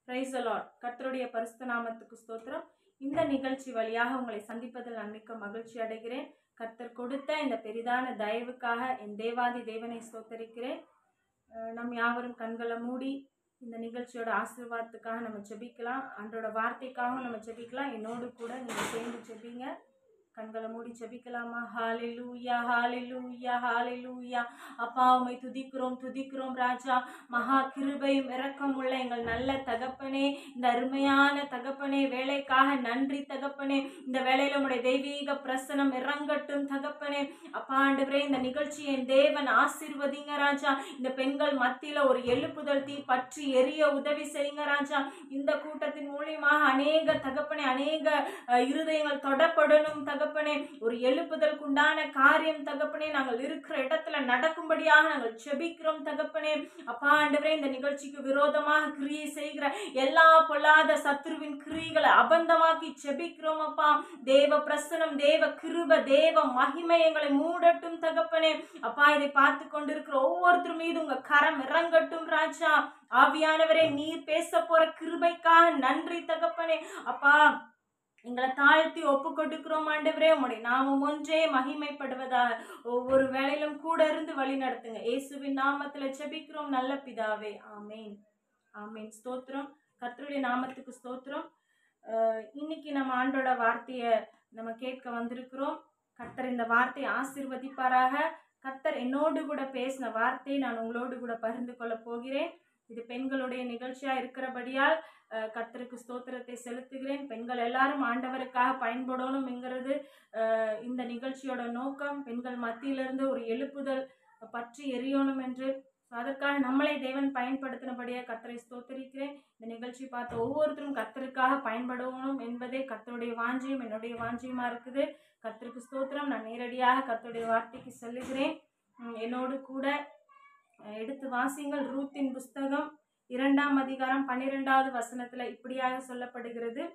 Price Lord கர்த்தருடைய பரிசுத்த நாமத்துக்கு ஸ்தோத்திரம் இந்த நிகழ்ச்சி வழியாக உங்களை சந்திப்பதில் நான் மிக்க மகிழ்ச்சி அடைகிறேன் கர்த்தர் கொடுத்த இந்த பெரிதான தயவுக்காக என் தேவாதி தேவனை ஸ்தோத்தரிக்கிறேன் அஹ் நம் யாவரும் கண்களை மூடி இந்த நிகழ்ச்சியோட ஆசீர்வாதத்துக்காக நம்ம ஜெபிக்கலாம் அன்றோட வார்த்தைக்காகவும் நம்ம ஜெபிக்கலாம் என்னோடு கூட நீங்கள் சேர்ந்து ஜெபிங்க கண்களை மூடி ஜெபிக்கலாமா ஹாலிலூயா ஹாலிலூயா ஹாலிலூயா அப்பா உம்மை துதிக்கிறோம் துதிக்கிறோம் ராஜா மகா கிருபையும் இரக்கம் உள்ள எங்கள் நல்ல தகப்பனே இந்த அருமையான தகப்பனே வேலைக்காக நன்றி தகப்பனே இந்த வேலையில உடைய தெய்வீக பிரசனம் இறங்கட்டும் தகப்பனே அப்பா ஆண்டவரே இந்த நிகழ்ச்சியை என் தேவன் ஆசீர்வதிங்க ராஜா இந்த பெண்கள் மத்தியில ஒரு எழுப்புதல் தீ பற்றி எரிய உதவி செய்யுங்க ராஜா இந்த கூட்டத்தின் மூலியமாக அநேக தகப்பனே அநேக அஹ், இருதயங்கள் தொடப்படணும் தகப்பனே ஒரு எழுப்புதலுக்குண்டான காரியம் தகப்பனே நாங்கள் இருக்கிற இடத்துல நடக்கும்படியாக நாங்கள் செபிக்கிறோம் தகப்பனே அப்பா ஆண்டவரே இந்த நிகழ்ச்சிக்கு விரோதமாக கிரியை செய்கிற எல்லா பொல்லாத சத்துருவின் கிரியைகளை அபந்தமாக்கி செபிக்கிறோம் அப்பா தேவ பிரசனம் தேவ கிருப தேவ மகிமை எங்களை மூடட்டும் தகப்பனே அப்பா இதை பார்த்து கொண்டிருக்கிற ஒவ்வொருத்தர் மீது உங்க கரம் இறங்கட்டும் ராஜா ஆவியானவரே நீர் பேச போற கிருபைக்காக நன்றி தகப்பனே அப்பா எங்களை தாழ்த்தி ஒப்பு கொடுக்கிறோம் ஆண்டவரே உம்முடைய நாமம் ஒன்றே மகிமைப்படுவதாக ஒவ்வொரு வேளையிலும் கூட இருந்து வழி நடத்துங்க இயேசுவின் நாமத்துல ஜெபிக்கிறோம் நல்ல பிதாவே ஆமேன் ஆமேன் ஸ்தோத்திரம் கர்த்தருடைய நாமத்துக்கு ஸ்தோத்திரம் அஹ் இன்னைக்கு நம்ம ஆண்டோட வார்த்தையை நம்ம கேட்க வந்திருக்கிறோம் கர்த்தர் இந்த வார்த்தையை ஆசீர்வதிப்பாராக கர்த்தர் என்னோடு கூட பேசின வார்த்தையை நான் உங்களோடு கூட பகிர்ந்து கொள்ள போகிறேன் இது பெண்களுடைய நிகழ்ச்சியா இருக்கிறபடியால் அஹ், கர்த்தருக்கு ஸ்தோத்திரத்தை செலுத்துகிறேன் பெண்கள் எல்லாரும் ஆண்டவருக்காக பயன்படணும்ங்கிறது அஹ், இந்த நிகழ்ச்சியோட நோக்கம் பெண்கள் மத்தியிலிருந்து ஒரு எழுப்புதல் பற்றி எரியணும் என்று So, அதற்காக நம்மளை தேவன் பயன்படுத்தினபடியாக கர்த்தரை ஸ்தோத்தரிக்கிறேன் இந்த நிகழ்ச்சி பார்த்த ஒவ்வொருத்தரும் கர்த்தருக்காக பயன்படணும் என்பதே கர்த்தருடைய வாஞ்சியும் என்னுடைய வாஞ்சியமா இருக்குது கர்த்தருக்கு ஸ்தோத்திரம் நான் நேரடியாக கர்த்தருடைய வார்த்தைக்கு செல்லுகிறேன் உம், என்னோடு கூட அஹ், எடுத்து வாசிங்கள் ரூத்தின் புஸ்தகம் இரண்டாம் அதிகாரம் பன்னிரெண்டாவது வசனத்துல இப்படியாக சொல்லப்படுகிறது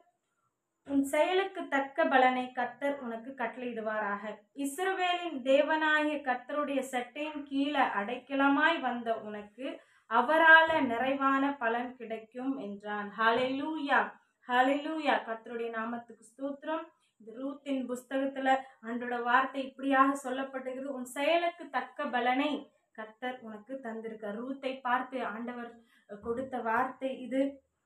உன் செயலுக்கு தக்க பலனை கர்த்தர் உனக்கு கட்டளையிடுவாராக இஸ்ரவேலின் தேவனாகிய கர்த்தருடைய சட்டையின் கீழே அடைக்கலமாய் வந்த உனக்கு அவரால நிறைவான பலன் கிடைக்கும் என்றான் ஹalleluya ஹalleluya கர்த்தருடைய நாமத்துக்கு ஸ்தோத்திரம் இந்த ரூத்தின் புஸ்தகத்துல அன்றோட வார்த்தை இப்படியாக சொல்லப்பட்டிருக்கிறது உன் செயலுக்கு தக்க பலனை கர்த்தர் உனக்கு தந்திருக்க ரூத்தை பார்த்து ஆண்டவர் கொடுத்த வார்த்தை இது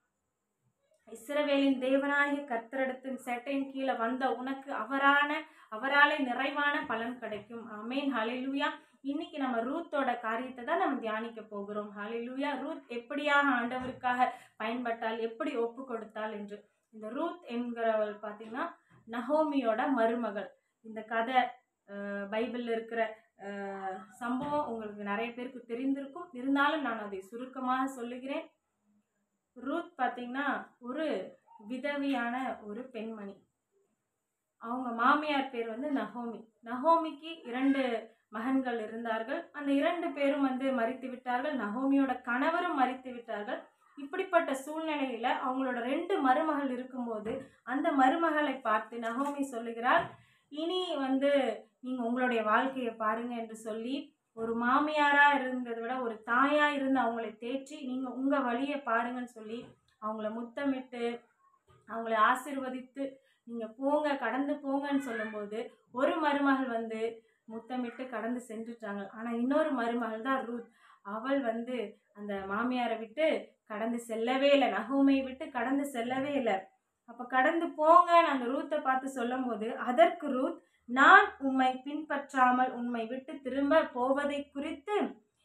இஸ்ரவேலின் தேவனாகிய கர்த்தரிடத்தின் சேட்டையின் கீழே வந்த உனக்கு அவரான அவராலே நிறைவான பலன் கிடைக்கும் ஆமேன் ஹalleluya இன்னைக்கு நம்ம ரூத்தோட காரியத்தை தான் நம்ம தியானிக்க போகிறோம் ஹalleluya ரூத் எப்படியாக ஆண்டவருக்காக பயன்பட்டால் எப்படி ஒப்பு கொடுத்தாள் என்று இந்த ரூத் என்கிறவள் பார்த்தீங்கன்னா நகோமியோட மருமகள் இந்த கதை அஹ், பைபிள்ல இருக்கிற அஹ், சம்பவம் உங்களுக்கு நிறைய பேருக்கு தெரிந்திருக்கும் இருந்தாலும் நான் அதை சுருக்கமாக சொல்லுகிறேன் ரூத் பார்த்தீங்கன்னா ஒரு விதவியான ஒரு பெண்மணி அவங்க மாமியார் பேர் வந்து நகோமி நகோமிக்கு இரண்டு மகன்கள் இருந்தார்கள் அந்த இரண்டு பேரும் வந்து மறித்து விட்டார்கள் நகோமியோட கணவரும் மறித்து விட்டார்கள் இப்படிப்பட்ட சூழ்நிலையில அவங்களோட ரெண்டு மருமகள் இருக்கும்போது அந்த மருமகளை பார்த்து நகோமி சொல்லுகிறாள் இனி வந்து நீங்க உங்களுடைய வாழ்க்கையை பாருங்க என்று சொல்லி ஒரு மாமியாரா இருந்ததை விட ஒரு தாயா இருந்து அவங்களை தேற்றி நீங்க உங்க வழியை பாருங்கன்னு சொல்லி அவங்கள முத்தமிட்டு அவங்கள ஆசீர்வதித்து நீங்க போங்க கடந்து போங்கன்னு சொல்லும்போது ஒரு மருமகள் வந்து முத்தமிட்டு கடந்து சென்றுட்டாங்க ஆனா இன்னொரு மருமகள் தான் ரூத் அவள் வந்து அந்த மாமியாரை விட்டு கடந்து செல்லவே இல்லை நகோமையை விட்டு கடந்து செல்லவே இல்லை அப்ப கடந்து போங்கன்னு அந்த ரூத்தை பார்த்து சொல்லும்போது அதற்கு ரூத் நான் உம்மை பின்பற்றாமல் உம்மை விட்டு திரும்ப போவதை குறித்து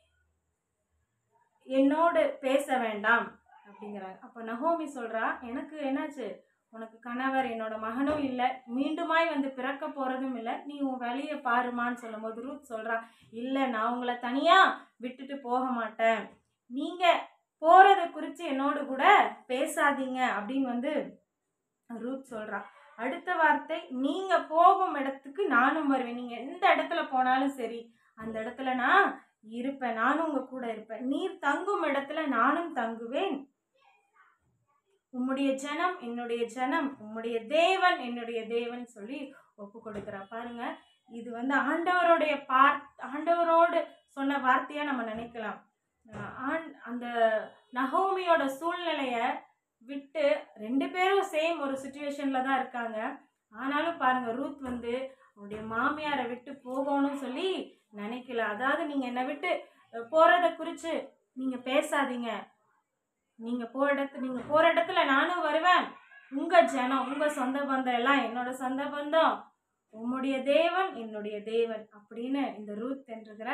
என்னோடு பேச வேண்டாம் அப்படிங்கிறாங்க அப்போ நகோமி சொல்றா எனக்கு என்னாச்சு உனக்கு கணவர் என்னோட மகனும் இல்லை மீண்டுமாய் வந்து பிறக்க போறதும் இல்லை நீ உன் வழியை பாருமான்னு சொல்லும்போது ரூத் சொல்றா இல்லை நான் உங்களை தனியா விட்டுட்டு போக மாட்டேன் நீங்க போறதை குறித்து என்னோடு கூட பேசாதீங்க அப்படின்னு வந்து ரூத் சொல்றா அடுத்த வார்த்தை நீங்க போகும் இடத்துக்கு நானும் வருவேன் நீங்க எந்த இடத்துல போனாலும் சரி அந்த இடத்துல நான் இருப்பேன் நானும் உங்க கூட இருப்பேன் நீர் தங்கும் இடத்துல நானும் தங்குவேன் உம்முடைய ஜனம் என்னுடைய ஜனம் உம்முடைய தேவன் என்னுடைய தேவன் சொல்லி ஒப்பு கொடுக்குறா பாருங்க இது வந்து ஆண்டவருடைய பார் ஆண்டவரோடு சொன்ன வார்த்தையா நம்ம நினைக்கலாம் அஹ் ஆண் அந்த நகோமியோட சூழ்நிலைய விட்டு ரெண்டு பேரும் சேம் ஒரு சுச்சுவேஷன்ல தான் இருக்காங்க ஆனாலும் பாருங்க ரூத் வந்து அவருடைய மாமியாரை விட்டு போகணும்னு சொல்லி நினைக்கல அதாவது நீங்க என்னை விட்டு அஹ், போறத குறிச்சு நீங்க பேசாதீங்க நீங்க போற இடத்து நீங்க போற இடத்துல நானும் வருவேன் உங்க ஜனம் உங்க சொந்த பந்தம் எல்லாம் என்னோட சொந்த பந்தம் உம்முடைய தேவன் என்னுடைய தேவன் அப்படின்னு இந்த ரூத் என்றுகிற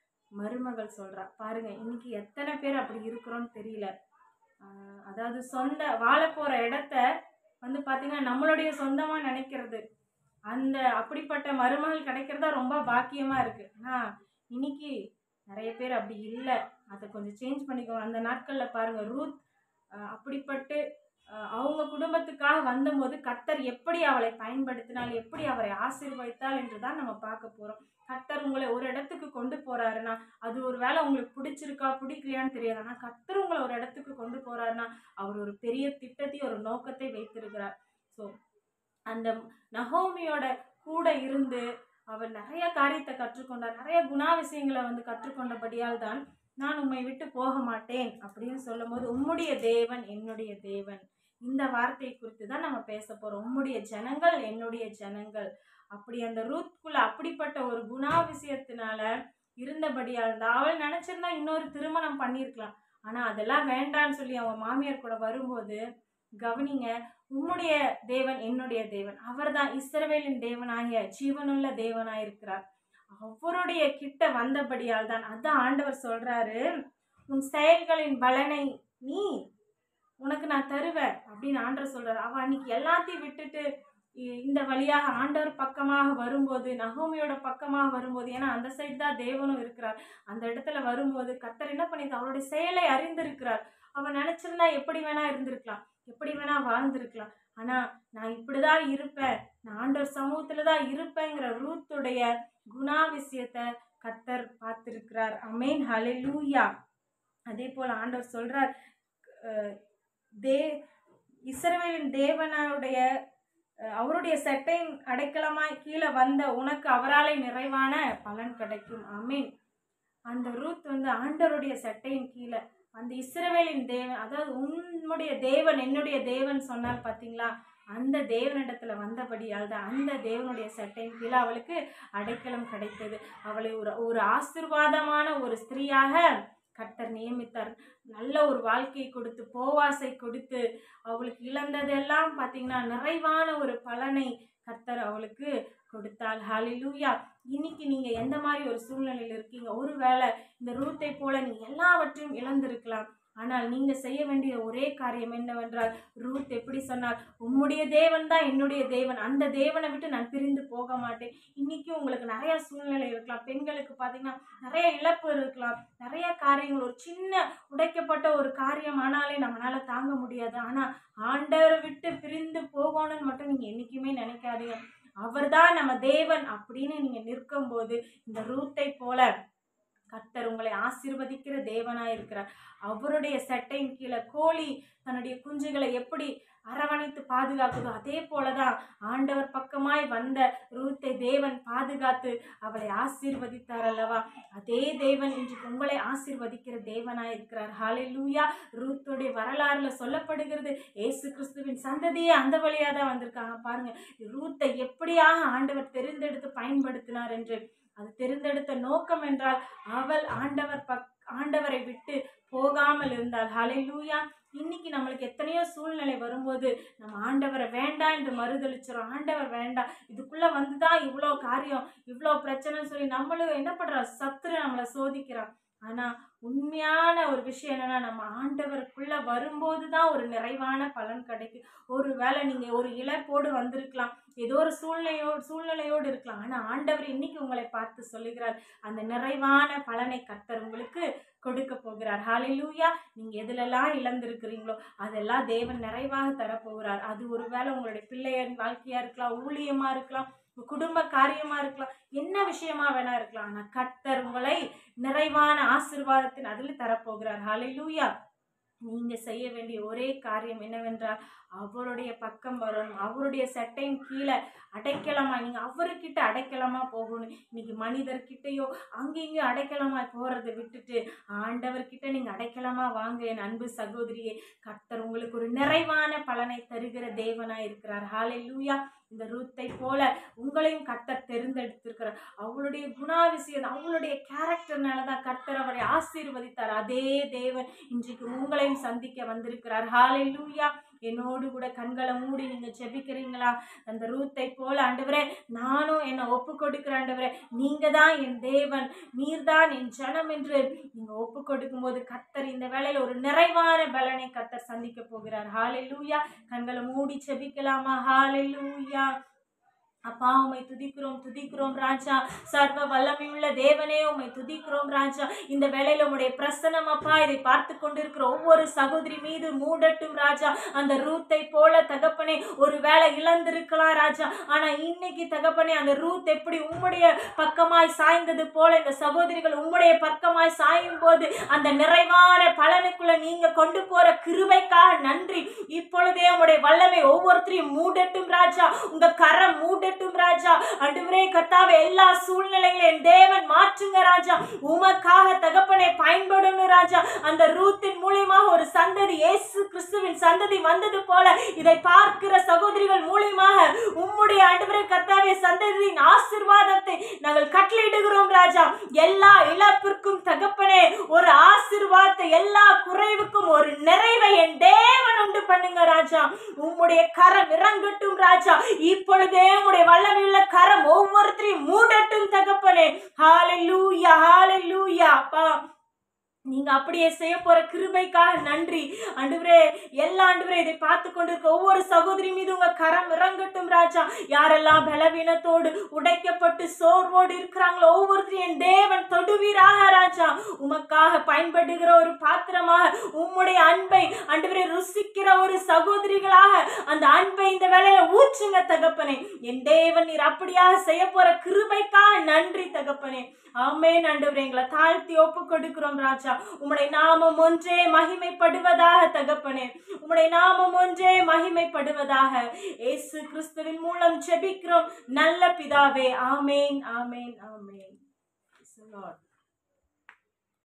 மருமகள் சொல்றா பாருங்க இன்னைக்கு எத்தனை பேர் அப்படி இருக்கிறோம்னு தெரியல ஆஹ் அதாவது சொந்த வாழ போற இடத்த வந்து பாத்தீங்கன்னா நம்மளுடைய சொந்தமா நினைக்கிறது அந்த அப்படிப்பட்ட மருமகள் கிடைக்கிறதா ரொம்ப பாக்கியமா இருக்கு ஆனா இன்னைக்கு நிறைய பேர் அப்படி இல்லை அதை கொஞ்சம் சேஞ்ச் பண்ணிக்கோங்க அந்த நாட்கள்ல பாருங்க ரூத் ஆஹ் அப்படிப்பட்டு ஆஹ் அவங்க குடும்பத்துக்காக வந்தபோது கர்த்தர் எப்படி அவளை பயன்படுத்தினால் எப்படி அவரை ஆசீர்வதித்தாள் என்று தான் நம்ம பார்க்க போறோம் கர்த்தர் உங்களை ஒரு இடத்துக்கு கொண்டு போறாருன்னா அது ஒரு வேளை உங்களுக்கு பிடிச்சிருக்கா பிடிக்கலையான்னு தெரியாது ஆனால் கர்த்தர் உங்களை ஒரு இடத்துக்கு கொண்டு போறாருன்னா அவர் ஒரு பெரிய திட்டத்தை ஒரு நோக்கத்தை வைத்திருக்கிறார் ஸோ அந்த நகோமியோட கூட இருந்து அவர் நிறைய காரியத்தை கற்றுக்கொண்டார் நிறைய குணாதிசயங்களை வந்து கற்றுக்கொண்டபடியால் தான் நான் உம்மை விட்டு போக மாட்டேன் அப்படின்னு சொல்லும்போது உம்முடைய தேவன் என்னுடைய தேவன் இந்த வார்த்தை குறித்து தான் நம்ம பேச போறோம் உம்முடைய ஜனங்கள் என்னுடைய ஜனங்கள் அப்படி அந்த ரூத்குள்ள அப்படிப்பட்ட ஒரு குணாதிசயத்தினால இருந்தபடியால் தான் அவள் நினைச்சிருந்தா இன்னொரு திருமணம் பண்ணியிருக்கலாம் ஆனா அதெல்லாம் வேண்டான்னு சொல்லி அவன் மாமியார் கூட வரும்போது கவனிங்க உம்முடைய தேவன் என்னுடைய தேவன் அவர்தான் இஸ்ரவேலின் தேவனாகிய ஜீவனுள்ள தேவனாயிருக்கிறார் அவருடைய கிட்ட வந்தபடியால் தான் அதான் ஆண்டவர் சொல்றாரு உன் செயல்களின் பலனை நீ உனக்கு நான் தருவேன் அப்படின்னு ஆண்டவர் சொல்றாரு அவ அன்னைக்கு எல்லாத்தையும் விட்டுட்டு இ- இந்த வழியாக ஆண்டவர் பக்கமாக வரும்போது நகோமியோட பக்கமாக வரும்போது ஏன்னா அந்த சைடு தான் தேவனும் இருக்கிறார் அந்த இடத்துல வரும்போது கர்த்தர் என்ன பண்ணிருக்கார் அவருடைய செயலை அறிந்திருக்கிறார் அவன் நினைச்சிருந்தா எப்படி வேணா இருந்திருக்கலாம் எப்படி வேணா வாழ்ந்திருக்கலாம் ஆனா நான் இப்படிதான் இருப்பேன் நான் ஆண்டவர் சமூகத்துல தான் இருப்பேங்கிற ரூத்துடைய குணாதிசயத்தை கர்த்தர் பார்த்திருக்கிறார் அமேன் ஹalleluya அதே போல ஆண்டவர் சொல்றார் அஹ், தே இஸ்ரவேலின் தேவனுடைய அஹ், அவருடைய சட்டையின் அடைக்கலமாய் கீழே வந்த உனக்கு அவராலே நிறைவான பலன் கிடைக்கும் ஆமீன் அந்த ரூத் வந்து ஆண்டவருடைய சட்டையின் கீழே அந்த இஸ்ரவேலின் தேவன் அதாவது உன்னுடைய தேவன் என்னுடைய தேவன் சொன்னால் பார்த்தீங்களா அந்த தேவனிடத்துல வந்தபடியால் தான் அந்த தேவனுடைய சட்டையின் கீழே அவளுக்கு அடைக்கலம் கிடைத்தது அவளை ஒரு ஒரு ஆசிர்வாதமான ஒரு ஸ்திரீயாக கர்த்தர் நியமித்தார் நல்ல ஒரு வாழ்க்கையை கொடுத்து போவாசை கொடுத்து அவளுக்கு இழந்ததெல்லாம் பார்த்தீங்கன்னா நிறைவான ஒரு பலனை கர்த்தர் அவளுக்கு கொடுத்தாள் ஹalleluya இன்னைக்கு நீங்க எந்த மாதிரி ஒரு சூழ்நிலையில் இருக்கீங்க ஒருவேளை இந்த ரூத்தை போல நீங்க எல்லாவற்றையும் இழந்திருக்கலாம் ஆனால் நீங்க செய்ய வேண்டிய ஒரே காரியம் என்னவென்றால் ரூத் எப்படி சொன்னால் உம்முடைய தேவன் தான் என்னுடைய தேவன் அந்த தேவனை விட்டு நான் பிரிந்து போக மாட்டேன் இன்னைக்கு உங்களுக்கு நிறைய சூழ்நிலை இருக்கலாம் பெண்களுக்கு பார்த்தீங்கன்னா நிறைய இழப்பு இருக்கலாம் நிறைய காரியங்கள் ஒரு சின்ன உடைக்கப்பட்ட ஒரு காரியம் ஆனாலே நம்மளால தாங்க முடியாது ஆனா ஆண்டவரை விட்டு பிரிந்து போகணும்னு மட்டும் நீங்க என்னைக்குமே நினைக்காதீங்க அவர்தான் நம்ம தேவன் அப்படின்னு நீங்க நிற்கும்போது இந்த ரூத்தை போல கர்த்தர் உங்களை ஆசீர்வதிக்கிற தேவனாய் இருக்கிறார் அவருடைய சட்டையின் கீழே கோழி தன்னுடைய குஞ்சுகளை எப்படி அரவணைத்து பாதுகாக்குதோ அதே போலதான் ஆண்டவர் பக்கமாய் வந்த ரூத்தை தேவன் பாதுகாத்து அவளை ஆசீர்வதித்தார் அல்லவா அதே தேவன் இன்றைக்கு உங்களை ஆசீர்வதிக்கிற தேவனாய் இருக்கிறார் ஹalleluya ரூத்துடைய வரலாறுல சொல்லப்படுகிறது இயேசு கிறிஸ்துவின் சந்ததியே அந்த வழியா தான் வந்திருக்காங்க பாருங்க ரூத்தை எப்படியாக ஆண்டவர் தெரிந்தெடுத்து பயன்படுத்தினார் என்று அது தெரிந்தெடுத்த நோக்கம் என்றால் அவள் ஆண்டவர் பக் ஆண்டவரை விட்டு போகாமல் இருந்தாள் ஹalleluya இன்னைக்கு நம்மளுக்கு எத்தனையோ சூழ்நிலை வரும்போது நம்ம ஆண்டவரை வேண்டாம் என்று மறுதளிச்சிடும் ஆண்டவர் வேண்டாம் இதுக்குள்ள வந்துதான் இவ்வளோ காரியம் இவ்வளோ பிரச்சனைன்னு சொல்லி நம்மளும் என்ன பண்றோம் சத்துரு நம்மளை சோதிக்கிறான் ஆனா உண்மையான ஒரு விஷயம் என்னன்னா நம்ம ஆண்டவருக்குள்ள வரும்போது தான் ஒரு நிறைவான பலன் கிடைக்கும் ஒருவேளை நீங்க ஒரு இழப்போடு வந்திருக்கலாம் ஏதோ ஒரு சூழ்நிலையோடு சூழ்நிலையோடு இருக்கலாம் ஆனா ஆண்டவர் இன்னைக்கு உங்களை பார்த்து சொல்லுகிறார் அந்த நிறைவான பலனை கர்த்தர் உங்களுக்கு கொடுக்க போகிறார் ஹalleluya நீங்க எதுலெல்லாம் இழந்திருக்கிறீங்களோ அதெல்லாம் தேவன் நிறைவாக தரப்போகிறார் அது ஒருவேளை உங்களுடைய பிள்ளையர் வாழ்க்கையா இருக்கலாம் ஊழியமா இருக்கலாம் உங்க குடும்ப காரியமா இருக்கலாம் என்ன விஷயமா வேணா இருக்கலாம் ஆனா கர்த்தர் உங்களை நிறைவான ஆசீர்வாதத்தின் அதில் தரப்போகிறார் ஹalleluya நீங்க செய்ய வேண்டிய ஒரே காரியம் என்னவென்றால் அவருடைய பக்கம் வரணும் அவருடைய சட்டையின் கீழே அடைக்கலமா நீங்க அவர்கிட்ட அடைக்கலமா போகணும் இன்னைக்கு மனிதர்கிட்டயோ அங்கேயும் அடைக்கலமா போறதை விட்டுட்டு ஆண்டவர்கிட்ட நீங்க அடைக்கலமா வாங்க என் அன்பு சகோதரியே கர்த்தர் உங்களுக்கு ஒரு நிறைவான பலனை தருகிற தேவனா இருக்கிறார் ஹalleluya இந்த ரூத்தை போல உங்களையும் கர்த்தர் தெரிந்தெடுத்திருக்கிறார் அவளுடைய குணாதிசயம் அவளுடைய கேரக்டர்னால தான் கர்த்தர் அவரை ஆசீர்வதித்தார் அதே தேவன் இன்றைக்கு உங்களையும் சந்திக்க வந்திருக்கிறார் ஹalleluya என்னோடு கூட கண்களை மூடி நீங்க ஜெபிக்கிறீங்களா அந்த ரூத்தை போல ஆண்டவரே நானும் என்னை ஒப்பு கொடுக்கிற ஆண்டவரே நீங்க தான் என் தேவன் நீர்தான் என் ஜனம் என்று நீங்க ஒப்பு கொடுக்கும் போது கர்த்தர் இந்த வேளையில ஒரு நிறைவான பலனை கர்த்தர் சந்திக்க போகிறார் ஹalleluya கண்களை மூடி ஜெபிக்கலாமா ஹalleluya அப்பா உம்மை துதிக்கிறோம் துதிக்கிறோம் ராஜா சர்வ வல்லமையுள்ள தேவனே உம்மை துதிக்கிறோம் ராஜா இந்த வேளையில உம்முடைய பிரசனம் அப்பா இதை பார்த்து கொண்டிருக்கிற ஒவ்வொரு சகோதரி மீது மூடட்டும் ராஜா அந்த ரூத்தை போல தகப்பனே ஒரு வேளை இழந்திருக்கலாம் ராஜா ஆனா இன்னைக்கு தகப்பனே அந்த ரூத் எப்படி உம்முடைய பக்கமாய் சாய்ந்தது போல இந்த சகோதரிகள் உம்முடைய பக்கமாய் சாயும் போது அந்த நிறைவான பலனுக்குள்ள நீங்க கொண்டு போற கிருபைக்காக நன்றி இப்பொழுதே உம்முடைய வல்லமை ஒவ்வொருத்தரையும் மூடட்டும் ராஜா உங்க கரம் மூடட்டும் ராஜா அன்றுவரே கர்த்தாவே எல்லா சூழ்நிலைகளையும் என் தேவன் மாற்றுங்க ராஜா உமக்காக தகப்பனை பயன்படணும் ராஜா அந்த ரூத்தின் மூலியமாக ஒரு சந்ததி இயேசு கிறிஸ்துவின் சந்ததி வந்தது போல இதை பார்க்கிற சகோதரிகள் மூலியமாக உம்முடைய ஆண்டவரே கர்த்தாவே சந்ததியின் ஆசிர்வாதத்தை நாங்கள் கட்டளையிடுகிறோம் ராஜா எல்லா இழப்பிற்கும் தகப்பனே ஒரு ஆசிர்வாதத்தை எல்லா குறைவுக்கும் ஒரு நிறைவை என் தேவன் உண்டு பண்ணுங்க ராஜா உம்முடைய கரம் இறங்கட்டும் ராஜா இப்பொழுதே உம்முடைய வல்லமையுள்ள கரம் ஒவ்வொருத்தரையும் மூடட்டும் தகப்பனே ஹalleluya ஹalleluya அப்பா நீங்க அப்படியே செய்ய போற கிருபைக்காக நன்றி ஆண்டவரே எல்லா ஆண்டவரே இதை பார்த்து கொண்டிருக்க ஒவ்வொரு சகோதரி மீது உங்க கரம் இறங்கட்டும் ராஜா யாரெல்லாம் பலவீனத்தோடு உடைக்கப்பட்டு சோர்வோடு இருக்கிறாங்களோ ஒவ்வொருத்தரையும் என் தேவன் தொடுவீராக ராஜா உமக்காக பயன்படுகிற ஒரு பாத்திரமாக உம்முடைய அன்பை ஆண்டவரே ருசிக்கிற ஒரு சகோதரிகளாக அந்த அன்பை இந்த வேளையில ஊற்றுங்க தகப்பனே என் தேவன் நீர் அப்படியாக செய்ய போற கிருபைக்காக நன்றி தகப்பனே ஆமென் ஆண்டவரே எங்களை தாழ்த்தி ஒப்பு கொடுக்கிறோம் ராஜா உம்முடைய நாமம் ஒன்றே மகிமைப்படுவதாக தகப்பனே உம்முடைய நாமம் ஒன்றே மகிமைப்படுவதாக இயேசு கிறிஸ்துவின் மூலம் ஜெபிக்கிறோம் நல்ல பிதாவே ஆமேன் ஆமேன் ஆமேன் Praise the Lord.